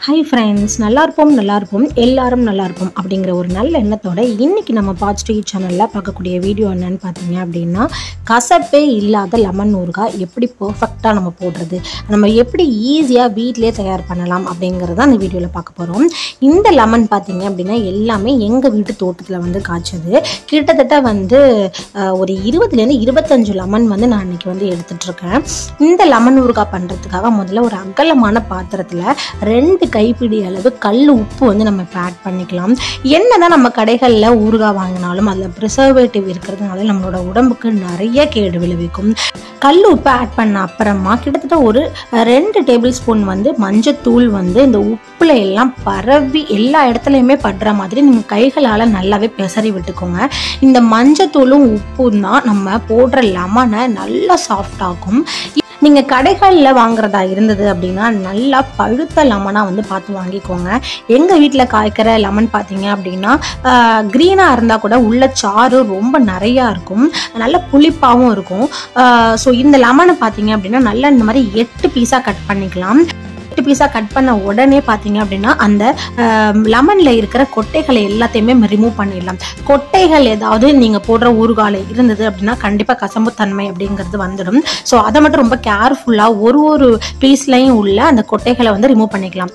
hi friends நல்லா இருப்போம் நல்லா இருப்போம் எல்லாரும் நல்லா இருப்போம் அப்படிங்கிற ஒரு நல்ல எண்ணத்தோட இன்னைக்கு நம்ம பாசிட்டிவ் சேனலில் பார்க்கக்கூடிய வீடியோ என்னன்னு பார்த்தீங்க அப்படின்னா கசப்பே இல்லாத லெமன் ஊறுகாய் எப்படி பர்ஃபெக்டாக நம்ம போடுறது நம்ம எப்படி ஈஸியாக வீட்டிலே தயார் பண்ணலாம் அப்படிங்கிறத அந்த வீடியோவில் பார்க்க போகிறோம் இந்த லெமன் பார்த்தீங்க அப்படின்னா எல்லாமே எங்கள் வீட்டு தோட்டத்தில் வந்து காய்ச்சது கிட்டத்தட்ட வந்து அஹ், ஒரு இருபதுலேருந்து இருபத்தஞ்சு லெமன் வந்து நான் இன்னைக்கு வந்து எடுத்துட்ருக்கேன் இந்த லெமன் ஊறுகாய் பண்ணுறதுக்காக முதல்ல ஒரு அகலமான பாத்திரத்தில் ரெண்டு கைப்பிடி அளவு கல் உப்பு வந்து நம்ம இப்போ ஆட் பண்ணிக்கலாம் என்னதான் நம்ம கடைகளில் ஊறுகாய் வாங்கினாலும் அதில் ப்ரிசர்வேட்டிவ் இருக்கிறதுனால நம்மளோட உடம்புக்கு நிறைய கேடு விளைவிக்கும் கல் உப்பு ஆட் பண்ண அப்புறமா கிட்டத்தட்ட ஒரு அஹ், ரெண்டு டேபிள் ஸ்பூன் வந்து மஞ்சத்தூள் வந்து இந்த உப்புல எல்லாம் பரவி எல்லா இடத்துலையுமே படுற மாதிரி நீங்கள் கைகளால் நல்லாவே பெசறி விட்டுக்கோங்க இந்த மஞ்சத்தூளும் உப்பும் தான் நம்ம போடுற லெமனை நல்லா சாஃப்ட் ஆகும் நீங்கள் கடைகளில் வாங்குறதா இருந்தது அப்படின்னா நல்லா பழுத்த லெமனாக வந்து பார்த்து வாங்கிக்கோங்க எங்கள் வீட்டில் காய்க்கிற லெமன் பார்த்தீங்க அப்படின்னா க்ரீனாக இருந்தால் கூட உள்ள சாறு ரொம்ப நிறையா இருக்கும் நல்ல புளிப்பாகவும் இருக்கும் ஸோ இந்த லெமனை பார்த்தீங்க அப்படின்னா நல்லா இந்த மாதிரி எட்டு பீஸாக கட் பண்ணிக்கலாம் எட்டு பீஸாக கட் பண்ண உடனே பார்த்தீங்க அப்படின்னா அந்த லெமனில் இருக்கிற கொட்டைகளை எல்லாத்தையுமே ரிமூவ் பண்ணிடலாம் கொட்டைகள் ஏதாவது நீங்கள் போடுற ஊறுகால இருந்தது அப்படின்னா கண்டிப்பாக கசம்பு தன்மை அப்படிங்கிறது வந்துடும் ஸோ அதை மட்டும் ரொம்ப கேர்ஃபுல்லாக ஒரு ஒரு பீஸ்லையும் உள்ள அந்த கொட்டைகளை வந்து ரிமூவ் பண்ணிக்கலாம்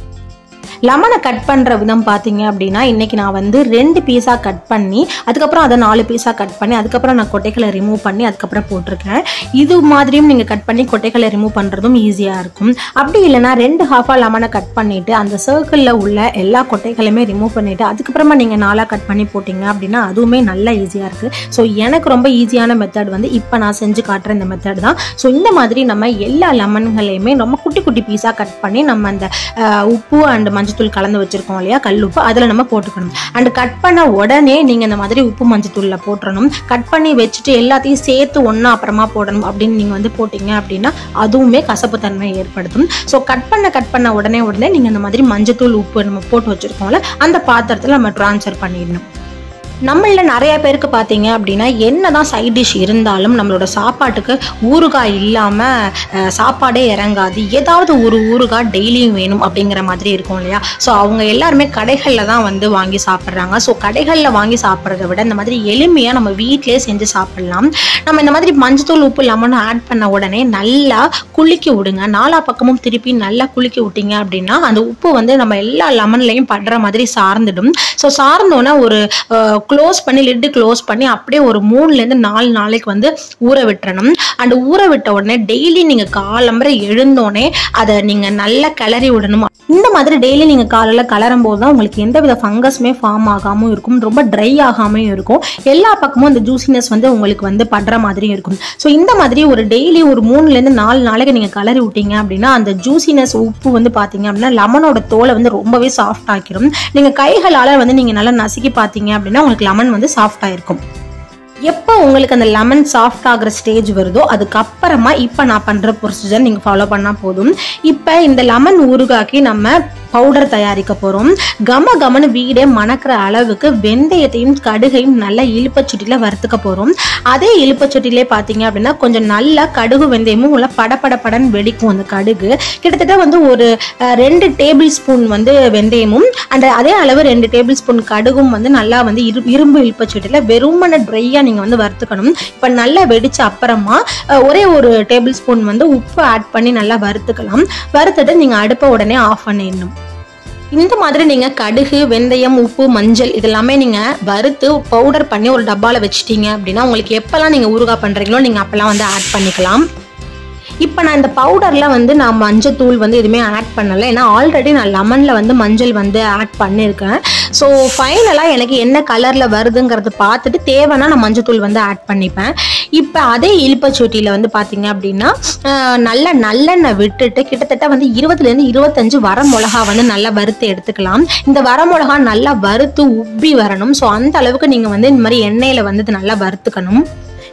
லெமனை கட் பண்ணுற விதம் பார்த்தீங்க அப்படின்னா இன்றைக்கி நான் வந்து ரெண்டு பீஸாக கட் பண்ணி அதுக்கப்புறம் அதை நாலு பீஸாக கட் பண்ணி அதுக்கப்புறம் நான் கொட்டைகளை ரிமூவ் பண்ணி அதுக்கப்புறம் போட்டிருக்கேன் இது மாதிரியும் நீங்கள் கட் பண்ணி கொட்டைகளை ரிமூவ் பண்ணுறதும் ஈஸியாக இருக்கும் அப்படி இல்லைன்னா ரெண்டு ஹாஃபாக லெமனை கட் பண்ணிவிட்டு அந்த சர்க்கிளில் உள்ள எல்லா கொட்டைகளையுமே ரிமூவ் பண்ணிவிட்டு அதுக்கப்புறமா நீங்கள் நாலாக கட் பண்ணி போட்டிங்க அப்படின்னா அதுவுமே நல்லா ஈஸியாக இருக்குது ஸோ எனக்கு ரொம்ப ஈஸியான மெத்தட் வந்து இப்போ நான் செஞ்சு காட்டுற இந்த மெத்தட் தான் ஸோ இந்த மாதிரி நம்ம எல்லா லெமன்களையுமே ரொம்ப குட்டி குட்டி பீஸாக கட் பண்ணி நம்ம அந்த அஹ், உப்பு அண்ட் மஞ்சத்தூள் கலந்து வச்சிருக்கோம் இல்லையா கல் உப்பு அதில் நம்ம போட்டுக்கணும் அண்ட் கட் பண்ண உடனே நீங்கள் இந்த மாதிரி உப்பு மஞ்சத்தூளில் போட்டுறணும் கட் பண்ணி வச்சுட்டு எல்லாத்தையும் சேர்த்து ஒன்றா அப்புறமா போடணும் அப்படின்னு நீங்கள் வந்து போட்டிங்க அப்படின்னா அதுவுமே கசப்பு தன்மை ஏற்படுத்தும் ஸோ கட் பண்ண கட் பண்ண உடனே உடனே நீங்கள் இந்த மாதிரி மஞ்சத்தூள் உப்பு நம்ம போட்டு வச்சுருக்கோம்ல அந்த பாத்திரத்தில் நம்ம ட்ரான்ஸ்ஃபர் பண்ணிடணும் நம்மள நிறைய பேருக்கு பார்த்தீங்க அப்படின்னா என்னதான் சைட் டிஷ் இருந்தாலும் நம்மளோட சாப்பாட்டுக்கு ஊறுகாய் இல்லாமல் சாப்பாடே இறங்காது ஏதாவது ஒரு ஊறுகாய் டெய்லியும் வேணும் அப்படிங்கிற மாதிரி இருக்கும் இல்லையா ஸோ அவங்க எல்லாருமே கடைகளில் தான் வந்து வாங்கி சாப்பிட்றாங்க ஸோ கடைகளில் வாங்கி சாப்பிட்றத விட இந்த மாதிரி எளிமையாக நம்ம வீட்டிலே செஞ்சு சாப்பிட்லாம் நம்ம இந்த மாதிரி மஞ்சத்தூள் உப்பு லெமனும் ஆட் பண்ண உடனே நல்லா குலுக்கி விடுங்க நாலா பக்கமும் திருப்பி நல்லா குலுக்கி விட்டீங்க அப்படின்னா அந்த உப்பு வந்து நம்ம எல்லா லெமன்லையும் படுற மாதிரி சார்ந்துடும் ஸோ சார்ந்தோன்னே ஒரு க்ளோஸ் பண்ணி லிட்டு க்ளோஸ் பண்ணி அப்படியே ஒரு மூணுலேருந்து நாலு நாளைக்கு வந்து ஊற விட்டுறணும் அண்ட் ஊற விட்ட உடனே டெய்லி நீங்கள் காலம்பரை எழுந்தோடனே அதை நீங்கள் நல்லா கிளறி விடணும் இந்த மாதிரி டெய்லி நீங்கள் காலையில் கிளறும் போது தான் உங்களுக்கு எந்த வித ஃபங்கஸுமே ஃபார்ம் ஆகாமல் இருக்கும் ரொம்ப ட்ரை ஆகாமையும் இருக்கும் எல்லா பக்கமும் அந்த ஜூசினஸ் வந்து உங்களுக்கு வந்து படுற மாதிரியும் இருக்கும் ஸோ இந்த மாதிரி ஒரு டெய்லி ஒரு மூணுலேருந்து நாலு நாளைக்கு நீங்கள் கிளறி விட்டீங்க அப்படின்னா அந்த ஜூசினஸ் உப்பு வந்து பார்த்தீங்க அப்படின்னா லெமனோட தோலை வந்து ரொம்பவே சாஃப்ட் ஆக்கிரும் நீங்கள் கைகளால் வந்து நீங்கள் நல்லா நசுக்கி பார்த்தீங்க அப்படின்னா உங்களுக்கு லெமன் வந்து சாஃப்ட் ஆயிருக்கும் எப்போ உங்களுக்கு அந்த லெமன் சாஃப்ட் ஆகிற ஸ்டேஜ் வருதோ அதுக்கப்புறமா இப்போ நான் பண்ணுற ப்ரொசீஜர் நீங்கள் ஃபாலோ பண்ணால் போதும் இப்போ இந்த லெமன் ஊறுகாக்கி நம்ம பவுடர் தயாரிக்க போகிறோம் கம கமன்னு வீடே மணக்கிற அளவுக்கு வெந்தயத்தையும் கடுகையும் நல்லா இழுப்பச்சட்டியில் வறுத்துக்க போகிறோம் அதே இழுப்பச்சட்டிலே பார்த்தீங்க அப்படின்னா கொஞ்சம் நல்லா கடுகு வெந்தயமும் உள்ள படபடபடன்னு வெடிக்கும் அந்த கடுகு கிட்டத்தட்ட வந்து ஒரு அஹ், ரெண்டு டேபிள் ஸ்பூன் வந்து வெந்தயமும் அண்ட் அதே அளவு ரெண்டு டேபிள் ஸ்பூன் கடுகும் வந்து நல்லா வந்து இரு இரும்பு இழுப்பச்சட்டியில் வெறுமன ட்ரையாக நீங்கள் வந்து வறுத்துக்கணும் இப்போ நல்லா வெடிச்ச அப்புறமா அஹ், ஒரே ஒரு டேபிள் ஸ்பூன் வந்து உப்பு ஆட் பண்ணி நல்லா வறுத்துக்கலாம் வறுத்துட்டு நீங்கள் அடுப்பை உடனே ஆஃப் பண்ணிடணும் இந்த மாதிரி நீங்கள் கடுகு வெந்தயம் உப்பு மஞ்சள் இதெல்லாமே நீங்கள் வறுத்து பவுடர் பண்ணி ஒரு டப்பாவில் வச்சிட்டீங்க அப்படின்னா உங்களுக்கு எப்போல்லாம் நீங்கள் ஊறுகாய் பண்ணுறீங்களோ நீங்கள் அப்போல்லாம் வந்து ஆட் பண்ணிக்கலாம் இப்போ நான் இந்த பவுடரில் வந்து நான் மஞ்சத்தூள் வந்து எதுவுமே ஆட் பண்ணலை ஏன்னா ஆல்ரெடி நான் லெமனில் வந்து மஞ்சள் வந்து ஆட் பண்ணியிருக்கேன் ஸோ ஃபைனலாக எனக்கு என்ன கலரில் வருதுங்கிறத பார்த்துட்டு தேவைன்னா நான் மஞ்சத்தூள் வந்து ஆட் பண்ணிப்பேன் இப்போ அதே இழுப்பச்சொட்டியில் வந்து பார்த்தீங்க அப்படின்னா ஆஹ், நல்ல நல்லெண்ணெய் விட்டுட்டு கிட்டத்தட்ட வந்து இருபதுலேருந்து இருபத்தஞ்சு வர மிளகா வந்து நல்லா வறுத்து எடுத்துக்கலாம் இந்த வர மிளகா நல்லா வறுத்து உப்பி வரணும் ஸோ அந்த அளவுக்கு நீங்கள் வந்து இந்த மாதிரி எண்ணெயில் வந்து இது நல்லா வறுத்துக்கணும்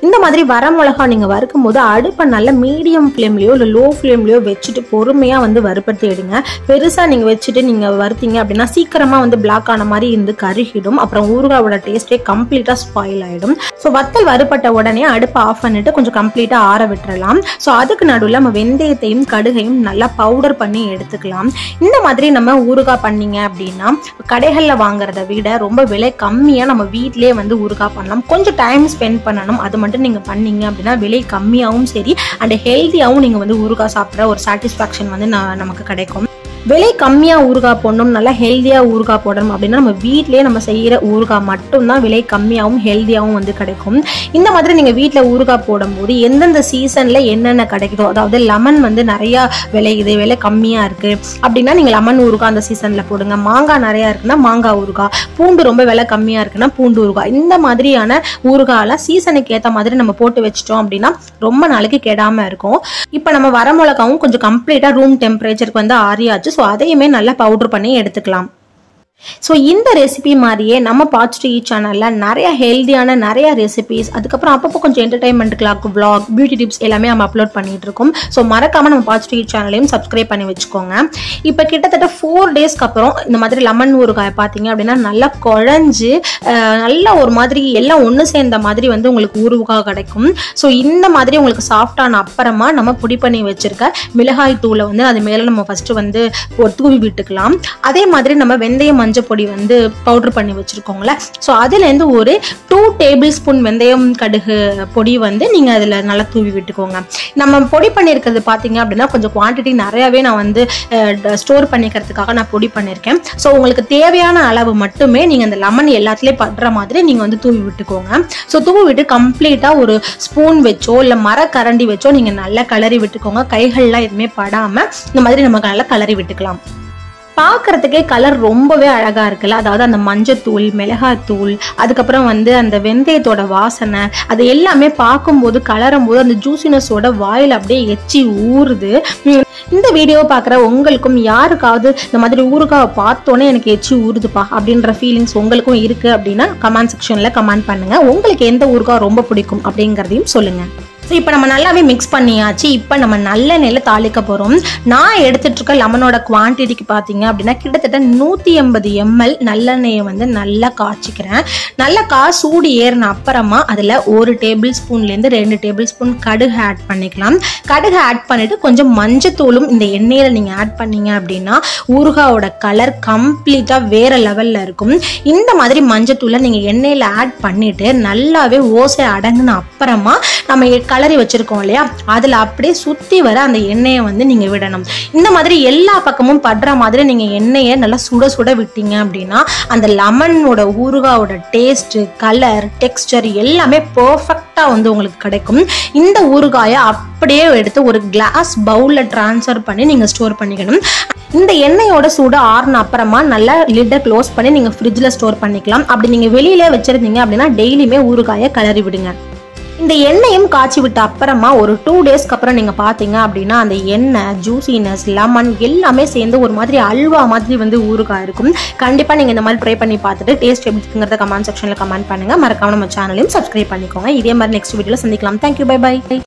இந்த மாதிரி வரமிளகா நீங்கள் வறுக்கும் போது அடுப்பை நல்ல மீடியம் ஃப்ளேம்லேயோ இல்லை லோ ஃப்ளேம்லேயோ வச்சுட்டு பொறுமையாக வந்து வறுப்படுத்தி எடுங்க பெருசாக நீங்கள் வச்சுட்டு நீங்கள் வறுத்தீங்க அப்படின்னா சீக்கிரமாக வந்து பிளாக் ஆன மாதிரி இருந்து கருகிடும் அப்புறம் ஊறுகாவோட டேஸ்ட்டே கம்ப்ளீட்டாக ஸ்பாயில் ஆகிடும் ஸோ வத்தல் வறுப்பட்ட உடனே அடுப்பை ஆஃப் பண்ணிட்டு கொஞ்சம் கம்ப்ளீட்டாக ஆற விட்டுறலாம் ஸோ அதுக்கு நடுவில் நம்ம வெந்தயத்தையும் கடுகையும் நல்லா பவுடர் பண்ணி எடுத்துக்கலாம் இந்த மாதிரி நம்ம ஊறுகாய் பண்ணீங்க அப்படின்னா கடைகளில் வாங்குறத விட ரொம்ப விலை கம்மியாக நம்ம வீட்டிலேயே வந்து ஊறுகாய் பண்ணலாம் கொஞ்சம் டைம் ஸ்பெண்ட் பண்ணணும் அது மட்டும் நீங்கள் பண்ணீங்க அப்படின்னா விலை கம்மியாகவும் சரி அண்ட் ஹெல்த்தியாகவும் நீங்கள் வந்து ஊறுகாய் சாப்பிட்ற ஒரு சாட்டிஸ்ஃபேக்ஷன் வந்து ந- நமக்கு கிடைக்கும் விலை கம்மியாக ஊறுகாய் போடணும் நல்லா ஹெல்த்தியாக ஊறுகாய் போடணும் அப்படின்னா நம்ம வீட்டிலேயே நம்ம செய்கிற ஊறுகாய் மட்டும்தான் விலை கம்மியாகவும் ஹெல்த்தியாகவும் வந்து கிடைக்கும் இந்த மாதிரி நீங்கள் வீட்டில் ஊறுகாய் போடும்போது எந்தெந்த சீசனில் என்னென்ன கிடைக்குதோ அதாவது லெமன் வந்து நிறையா விளையுது விலை கம்மியாக இருக்குது அப்படின்னா நீங்கள் லெமன் ஊறுகாய் அந்த சீசனில் போடுங்க மாங்காய் நிறையா இருக்குன்னா மாங்காய் ஊறுகாய் பூண்டு ரொம்ப விலை கம்மியாக இருக்குன்னா பூண்டு ஊறுகாய் இந்த மாதிரியான ஊறுகாயெல்லாம் சீசனுக்கு ஏற்ற மாதிரி நம்ம போட்டு வச்சிட்டோம் அப்படின்னா ரொம்ப நாளைக்கு கெடாமல் இருக்கும் இப்போ நம்ம வரமிளகாவும் கொஞ்சம் கம்ப்ளீட்டாக ரூம் டெம்பரேச்சருக்கு வந்து ஆறியாச்சு ஸோ அதையுமே நல்லா பவுடர் பண்ணி எடுத்துக்கலாம் ஸோ இந்த ரெசிபி மாதிரியே நம்ம பாட்ஸ்டி சேனலில் நிறைய ஹெல்தியான நிறைய ரெசிபிஸ் அதுக்கப்புறம் அப்பப்போ கொஞ்சம் என்டர்டைன்மெண்ட்டுக்கு vlog பியூட்டி டிப்ஸ் எல்லாமே நம்ம அப்லோட் பண்ணிட்டு இருக்கோம் ஸோ மறக்காமல் நம்ம பாட்ஸ்டி சேனலையும் சப்ஸ்கிரைப் பண்ணி வச்சுக்கோங்க இப்போ கிட்டத்தட்ட ஃபோர் டேஸ்க்கு அப்புறம் இந்த மாதிரி லெமன் ஊறுகாய் பார்த்தீங்க அப்படின்னா நல்லா குழஞ்சு அஹ், நல்லா ஒரு மாதிரி எல்லாம் ஒன்று சேர்ந்த மாதிரி வந்து உங்களுக்கு ஊறுகாய் கிடைக்கும் ஸோ இந்த மாதிரி உங்களுக்கு சாஃப்டான அப்புறமா நம்ம பொடி பண்ணி வச்சிருக்க மிளகாய் தூளை வந்து அது மேலே நம்ம ஃபஸ்ட்டு வந்து ஒரு தூவி விட்டுக்கலாம் அதே மாதிரி நம்ம வெந்தயம் மஞ்சள் பொடி வந்து பவுடர் பண்ணி வச்சுருக்கோங்களே ஸோ அதுலேருந்து ஒரு டூ டேபிள் ஸ்பூன் வெந்தயம் கடுகு பொடி வந்து நீங்கள் அதில் நல்லா தூவி விட்டுக்கோங்க நம்ம பொடி பண்ணியிருக்கிறது பார்த்தீங்க அப்படின்னா கொஞ்சம் குவான்டிட்டி நிறையாவே நான் வந்து ஸ்டோர் பண்ணிக்கிறதுக்காக நான் பொடி பண்ணியிருக்கேன் ஸோ உங்களுக்கு தேவையான அளவு மட்டுமே நீங்கள் அந்த லெமன் எல்லாத்துலேயும் படுற மாதிரி நீங்கள் வந்து தூவி விட்டுக்கோங்க ஸோ தூவி விட்டு கம்ப்ளீட்டாக ஒரு ஸ்பூன் வச்சோ இல்லை மரக்கரண்டி வச்சோ நீங்கள் நல்லா கலரி விட்டுக்கோங்க கைகள்லாம் எதுவுமே படாமல் இந்த மாதிரி நம்ம நல்லா கலரி விட்டுக்கலாம் பார்க்கறதுக்கே கலர் ரொம்பவே அழகா இருக்குல்ல அதாவது அந்த மஞ்சத்தூள் மிளகாத்தூள் அதுக்கப்புறம் வந்து அந்த வெந்தயத்தோட வாசனை அது எல்லாமே பார்க்கும்போது கலரும் போது அந்த ஜூசினஸோட வாயில் அப்படியே எச்சி ஊறுது உம், இந்த வீடியோ பார்க்குற உங்களுக்கும் யாருக்காவது இந்த மாதிரி ஊறுகாவை பார்த்தோன்னே எனக்கு எச்சி ஊறுதுப்பா அப்படின்ற ஃபீலிங்ஸ் உங்களுக்கும் இருக்கு அப்படின்னா கமெண்ட் செக்ஷனில் கமெண்ட் பண்ணுங்க உங்களுக்கு எந்த ஊறுகாய் ரொம்ப பிடிக்கும் அப்படிங்கிறதையும் சொல்லுங்க ஸோ இப்போ நம்ம நல்லாவே மிக்ஸ் பண்ணியாச்சு இப்போ நம்ம நல்லெண்ணெயில் தாளிக்க போகிறோம் நான் எடுத்துட்டு இருக்க லெமனோட குவான்டிட்டிக்கு பார்த்தீங்க அப்படின்னா கிட்டத்தட்ட நூற்றி எண்பது எம்எல் நல்லெண்ணெயை வந்து நல்லா காய்ச்சிக்கிறேன் நல்லா கா சூடு ஏறின அப்புறமா அதில் ஒரு டேபிள் ஸ்பூன்லேருந்து ரெண்டு டேபிள் ஸ்பூன் கடுகு ஆட் பண்ணிக்கலாம் கடுகு ஆட் பண்ணிட்டு கொஞ்சம் மஞ்சத்தூளும் இந்த எண்ணெயில் நீங்கள் ஆட் பண்ணீங்க அப்படின்னா ஊறுகாயோட கலர் கம்ப்ளீட்டாக வேற லெவலில் இருக்கும் இந்த மாதிரி மஞ்சத்தூளை நீங்கள் எண்ணெயில் ஆட் பண்ணிட்டு நல்லாவே ஓசை அடங்கின அப்புறமா நம்ம எ- கலரி வச்சிருக்கோம் இல்லையா அதில் அப்படியே சுற்றி வர அந்த எண்ணெயை வந்து நீங்கள் விடணும் இந்த மாதிரி எல்லா பக்கமும் படுற மாதிரி நீங்கள் எண்ணெயை நல்லா சுட சுட விட்டீங்க அப்படின்னா அந்த லெமனோட ஊறுகாயோட டேஸ்ட்டு கலர் டெக்ஸ்டர் எல்லாமே பர்ஃபெக்டாக வந்து உங்களுக்கு கிடைக்கும் இந்த ஊறுகாயை அப்படியே எடுத்து ஒரு கிளாஸ் பவுலில் ட்ரான்ஸ்ஃபர் பண்ணி நீங்கள் ஸ்டோர் பண்ணிக்கணும் இந்த எண்ணெயோட சூடு ஆறுன அப்புறமா நல்லா லிட்டை க்ளோஸ் பண்ணி நீங்கள் ஃப்ரிட்ஜில் ஸ்டோர் பண்ணிக்கலாம் அப்படி நீங்கள் வெளியிலே வச்சிருந்தீங்க அப்படின்னா டெய்லியுமே ஊறுகாயை கிளறி விடுங்க இந்த எண்ணெயும் காய்ச்சி விட்ட அப்புறமா ஒரு டூ டேஸ்க்கு அப்புறம் நீங்கள் பார்த்தீங்க அப்படின்னா அந்த எண்ணெய் ஜூசினஸ் லெமன் எல்லாமே சேர்ந்து ஒரு மாதிரி அல்வா மாதிரி வந்து ஊறுகாய் இருக்கும் கண்டிப்பாக நீங்கள் இந்த மாதிரி ட்ரை பண்ணி பார்த்துட்டு டேஸ்ட் எப்படி இருக்குங்கிறத கமெண்ட் செக்ஷனில் கமெண்ட் பண்ணுங்கள் மறக்காம நம்ம சேனலையும் சப்ஸ்கிரைப் பண்ணிக்கோங்க இதே மாதிரி நெக்ஸ்ட் வீடியோவில் சந்திக்கலாம் தேங்க்யூ பை பை